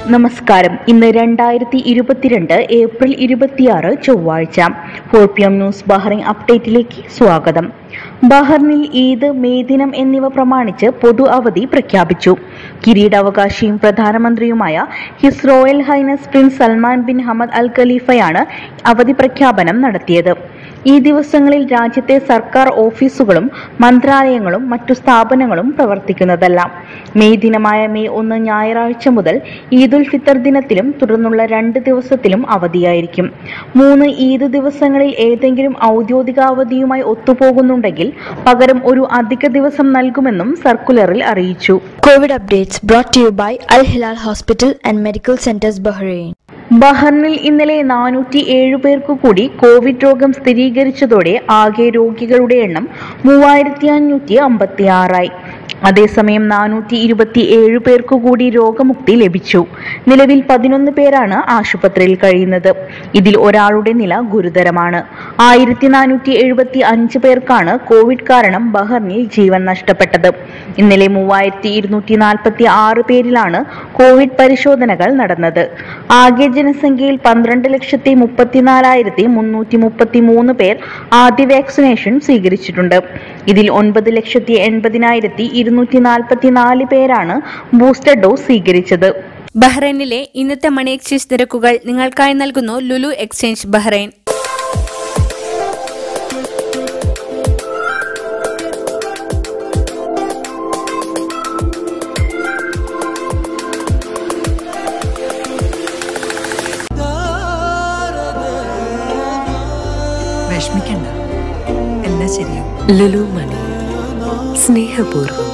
നമസ്കാരം ഇന്ന് രണ്ടായിരത്തി ഇരുപത്തിരണ്ട് ഏപ്രിൽ ഇരുപത്തിയാറ് ചൊവ്വാഴ്ച four P M news Bahrain അപ്ഡേറ്റിലേക്ക് സ്വാഗതം ബഹ്റിനിൽ ഈദ് മെയ് ദിനം എന്നിവ പ്രമാണിച്ച് പൊതു അവധി പ്രഖ്യാപിച്ചു കിരീടാവകാശിയും പ്രധാനമന്ത്രിയുമായ his royal highness prince Salman bin Hamad Al ഖലീഫയാണ് അവധി പ്രഖ്യാപനം നടത്തിയത് ഈ ദിവസങ്ങളിൽ രാജ്യത്തെ സർക്കാർ ഓഫീസുകളും മന്ത്രാലയങ്ങളും മറ്റു സ്ഥാപനങ്ങളും പ്രവർത്തിക്കുന്നതല്ല മെയ് ദിനമായ മെയ് ഒന്ന് ഞായറാഴ്ച മുതൽ ഈദുൽ ഫിത്തർ ദിനത്തിലും തുടർന്നുള്ള രണ്ട് ദിവസത്തിലും അവധിയായിരിക്കും മൂന്ന് ഈദ് ദിവസങ്ങളിൽ ഏതെങ്കിലും ഔദ്യോഗിക അവധിയുമായി ഒത്തുപോകുന്നുണ്ടെങ്കിൽ പകരം ഒരു അധിക ദിവസം നൽകുമെന്നും സർക്കുലറിൽ അറിയിച്ചു COVID updates brought to you by Al Hilal Hospital and Medical Centers Bahrain. ബഹ്റിനിൽ ഇന്നലെ നാനൂറ്റി ഏഴ് പേർക്കു കൂടി കോവിഡ് രോഗം സ്ഥിരീകരിച്ചതോടെ ആകെ രോഗികളുടെ എണ്ണം മൂവായിരത്തി അഞ്ഞൂറ്റി അമ്പത്തി ആറായി അതേസമയം നാനൂറ്റി ഇരുപത്തി ഏഴ് പേർക്കു കൂടി രോഗമുക്തി ലഭിച്ചു നിലവിൽ പതിനൊന്ന് പേരാണ് ആശുപത്രിയിൽ കഴിയുന്നത് ഇതിൽ ഒരാളുടെ നില ഗുരുതരമാണ് ആയിരത്തി നാനൂറ്റി എഴുപത്തി അഞ്ച് പേർക്കാണ് കോവിഡ് കാരണം ബഹ്റിനിൽ ജീവൻ നഷ്ടപ്പെട്ടത് ഇന്നലെ മൂവായിരത്തി ഇരുന്നൂറ്റി നാൽപ്പത്തി ആറ് പേരിലാണ് കോവിഡ് പരിശോധനകൾ നടന്നത് ആകെ ജനസംഖ്യയിൽ പന്ത്രണ്ട് ലക്ഷത്തി മുപ്പത്തിനാലായിരത്തി മുന്നൂറ്റി മുപ്പത്തി മൂന്ന് പേർ ആദ്യ വാക്സിനേഷൻ സ്വീകരിച്ചിട്ടുണ്ട് ഇതിൽ ഒൻപത് ലക്ഷത്തി എൺപതിനായിരത്തി ഇരുന്നൂറ്റി നാൽപ്പത്തി നാല് പേരാണ് ബൂസ്റ്റർ ഡോസ് സ്വീകരിച്ചത് ബഹ്റൈനിലെ ഇന്നത്തെ മണി എക്സ്ചേഞ്ച് നിരക്കുകൾ നിങ്ങൾക്കായി നൽകുന്നു ലുലു എക്സ്ചേഞ്ച് ബഹ്റൈൻ വിഷമിക്കണ്ട എല്ലാം ശരിയാവും ലുലു മണി സ്നേഹപൂർവ്വം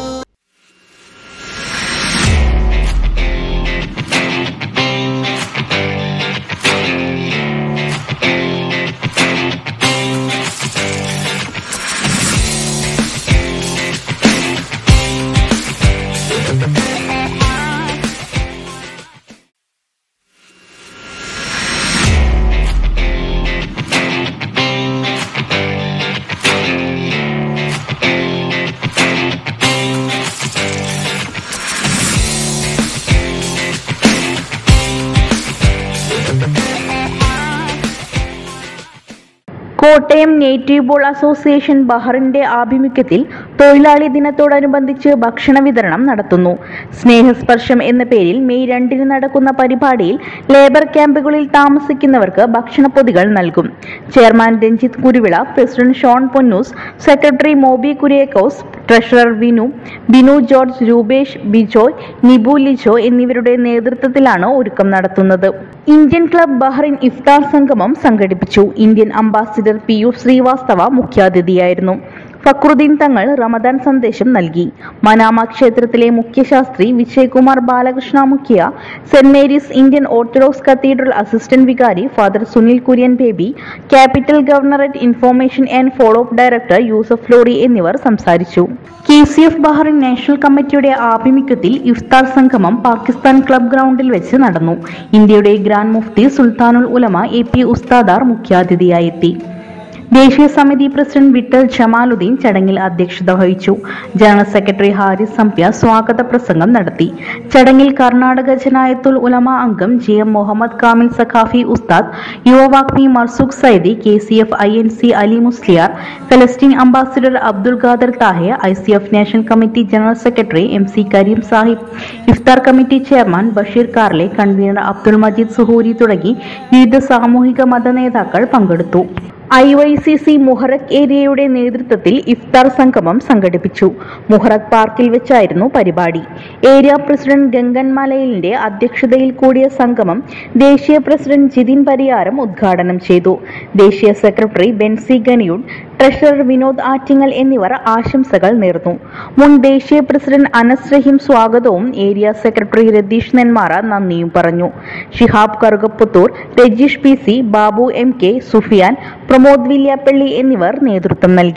കോട്ടയം നേറ്റീവ് ബോൾ അസോസിയേഷൻ ബഹ്റിന്റെ ആഭിമുഖ്യത്തിൽ തൊഴിലാളി ദിനത്തോടനുബന്ധിച്ച് ഭക്ഷണ വിതരണം നടത്തുന്നു സ്നേഹസ്പർശം എന്ന പേരിൽ മെയ് രണ്ടിന് നടക്കുന്ന പരിപാടിയിൽ ലേബർ ക്യാമ്പുകളിൽ താമസിക്കുന്നവർക്ക് ഭക്ഷണപ്പൊതികൾ നൽകും chairman Ranjith Kuruvila president Shon Ponnoose secretary Moby Kuriakose treasurer Vinu Binu George Rupesh Bijoy Nibu Lijo എന്നിവരുടെ നേതൃത്വത്തിലാണ് ഒരുക്കം നടത്തുന്നത് ഇന്ത്യൻ ക്ലബ് ബഹ്റിൻ ഇഫ്താർ സംഗമം സംഘടിപ്പിച്ചു ഇന്ത്യൻ അംബാസിഡർ പിയൂഷ് ശ്രീവാസ്തവ മുഖ്യാതിഥിയായിരുന്നു ഫക്രുദ്ദീൻ തങ്ങൾ റമദാൻ സന്ദേശം നൽകി മനാമ ക്ഷേത്രത്തിലെ മുഖ്യശാസ്ത്രി വിജയകുമാർ ബാലകൃഷ്ണ മുഖ്യ Saint Mary's Indian Orthodox Cathedral assistant വികാരി father Sunil Kurian Baby Capital Governorate Information and Follow up Director Yusuf Lori എന്നിവർ സംസാരിച്ചു K C F Bahrain national കമ്മിറ്റിയുടെ ആഭിമുഖ്യത്തിൽ ഇഫ്താർ സംഗമം പാകിസ്ഥാൻ ക്ലബ് ഗ്രൗണ്ടിൽ വെച്ച് നടന്നു ഇന്ത്യയുടെ ഗ്രാൻഡ് മുഫ്തി സുൽത്താനുൽ ഉലമ എ പി ഉസ്താദാർ മുഖ്യാതിഥിയായെത്തി ദേശീയ സമിതി പ്രസിഡന്റ് വിട്ടൽ ജമാലുദ്ദീൻ ചടങ്ങിൽ അധ്യക്ഷത വഹിച്ചു ജനറൽ സെക്രട്ടറി ഹാരിസ് സംപ്യ സ്വാഗത പ്രസംഗം നടത്തി ചടങ്ങിൽ കർണാടക ജനായത്തുൽ ഉലമ അംഗം ജി എം മുഹമ്മദ് കാമിൽ സഖാഫി ഉസ്താദ് യുവവാഗ്മി Marzooq Saidi K C F I N C Ali Musliyar ഫലസ്തീൻ ambassador Abdul Khader Taha I C F national committee general secretary M C Kareem Sahib ഇഫ്താർ committee chairman Basheer Karle convener Abdul Majeed Suhoori തുടങ്ങി വിവിധ സാമൂഹിക മത നേതാക്കൾ പങ്കെടുത്തു I Y C C Muharraq ഏരിയയുടെ നേതൃത്വത്തിൽ ഇഫ്താർ സംഗമം സംഘടിപ്പിച്ചു മുഹറക് പാർക്കിൽ വെച്ചായിരുന്നു പരിപാടി ഏരിയ പ്രസിഡന്റ് ഗംഗൻ മലയിലിന്റെ അധ്യക്ഷതയിൽ കൂടിയ സംഗമം ദേശീയ പ്രസിഡന്റ് ജിതിൻ പരിയാരം ഉദ്ഘാടനം ചെയ്തു ദേശീയ സെക്രട്ടറി ബെൻസി ഗനിയുഡ് ട്രഷറർ വിനോദ് ആറ്റിങ്ങൽ എന്നിവർ ആശംസകൾ നേർന്നു മുൻ ദേശീയ പ്രസിഡന്റ് അനസ് റഹീം സ്വാഗതവും ഏരിയ സെക്രട്ടറി രതീഷ് നെന്മാറ നന്ദിയും പറഞ്ഞു Shihab Karukaputhur Rajeesh P C Babu M K Sufiyan Pramod Villiappally എന്നിവർ നേതൃത്വം നൽകി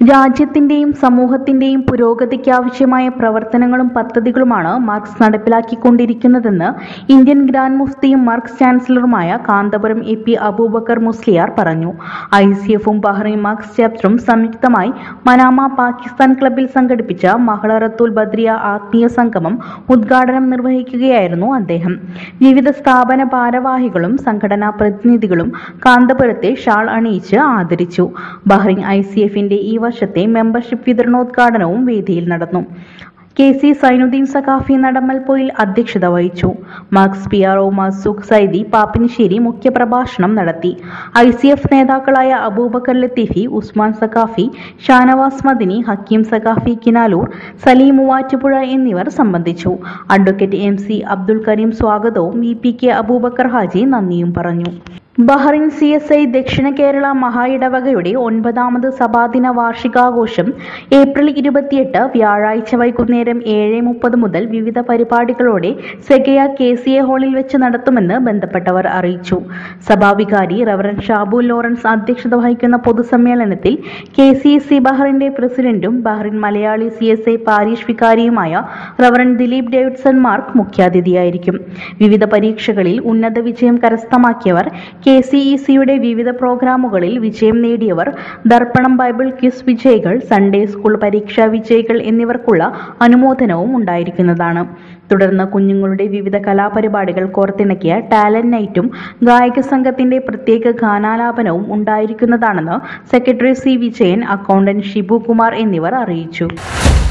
രാജ്യത്തിന്റെയും സമൂഹത്തിന്റെയും പുരോഗതിക്കാവശ്യമായ പ്രവർത്തനങ്ങളും പദ്ധതികളുമാണ് മാർക്സ് നടപ്പിലാക്കിക്കൊണ്ടിരിക്കുന്നതെന്ന് ഇന്ത്യൻ ഗ്രാൻഡ് മുഫ്തിയും മാർക്സ് ചാൻസലറുമായ കാന്തപുരം എ പി അബൂബക്കർ മുസ്ലിയാർ പറഞ്ഞു ഐ സി എഫും ബഹ്റൈൻ മാർക്സ് ചാപ്റ്ററും സംയുക്തമായി മനാമ പാകിസ്ഥാൻ ക്ലബിൽ സംഘടിപ്പിച്ച മഹളറത്തുൽ ബദ്രിയ ആത്മീയ സംഗമം ഉദ്ഘാടനം നിർവഹിക്കുകയായിരുന്നു അദ്ദേഹം വിവിധ സ്ഥാപന ഭാരവാഹികളും സംഘടനാ പ്രതിനിധികളും കാന്തപുരത്തെ ഷാൾ അണിയിച്ച് ആദരിച്ചു ബഹ്റൈൻ ഐ സി എഫിന്റെ ഈ വർഷത്തെ മെമ്പർഷിപ്പ് വിതരണോദ്ഘാടനവും വേദിയിൽ നടന്നു കെ സി സൈനുദ്ദീൻ സഖാഫി നടമ്മൽപ്പൊയിൽ അധ്യക്ഷത വഹിച്ചു Markaz P R O Marzooq Saidi Pappinisseri മുഖ്യപ്രഭാഷണം നടത്തി ഐ സി എഫ് നേതാക്കളായ അബൂബക്കർ ലത്തീഫി ഉസ്മാൻ സഖാഫി ഷാനവാസ് മദിനി ഹക്കീം സഖാഫി കിനാലൂർ സലീം മൂവാറ്റുപുഴ എന്നിവർ സംബന്ധിച്ചു advocate M C Abdul Kareem സ്വാഗതവും V P K Aboobacker Haji നന്ദിയും പറഞ്ഞു ബഹ്റിൻ സി എസ് ഐ ദക്ഷിണ കേരള മഹാ ഇടവകയുടെ ഒൻപതാമത് സഭാദിന വാർഷികാഘോഷം ഏപ്രിൽ ഇരുപത്തിയെട്ട് വ്യാഴാഴ്ച വൈകുന്നേരം ഏഴ് മുപ്പത് മുതൽ വിവിധ പരിപാടികളോടെ സെഗയ കെ സി എ ഹാളിൽ വെച്ച് നടത്തുമെന്ന് ബന്ധപ്പെട്ടവർ അറിയിച്ചു സഭാവികാരി റവറൻ ഷാബു ലോറൻസ് അധ്യക്ഷത വഹിക്കുന്ന പൊതുസമ്മേളനത്തിൽ കെ സി എസ് സി ബഹ്റിന്റെ പ്രസിഡന്റും Bahrain Malayali C S I parish വികാരിയുമായ റവറൻ ദിലീപ് ഡേവിഡ്സൺ മാർക്ക് മുഖ്യാതിഥിയായിരിക്കും വിവിധ പരീക്ഷകളിൽ ഉന്നത വിജയം കരസ്ഥമാക്കിയവർ കെ സി ഇ സിയുടെ വിവിധ പ്രോഗ്രാമുകളിൽ വിജയം നേടിയവർ ദർപ്പണം ബൈബിൾ ക്വിസ് വിജയികൾ സൺഡേ സ്കൂൾ പരീക്ഷാ വിജയികൾ എന്നിവർക്കുള്ള അനുമോദനവും ഉണ്ടായിരിക്കുന്നതാണ് തുടർന്ന് കുഞ്ഞുങ്ങളുടെ വിവിധ കലാപരിപാടികൾ കോർത്തിണക്കിയ ടാലന്റ് നൈറ്റും ഗായക സംഘത്തിന്റെ പ്രത്യേക ഗാനാലാപനവും ഉണ്ടായിരിക്കുന്നതാണെന്ന് secretary C Vijayan accountant Shibu Kumar എന്നിവർ അറിയിച്ചു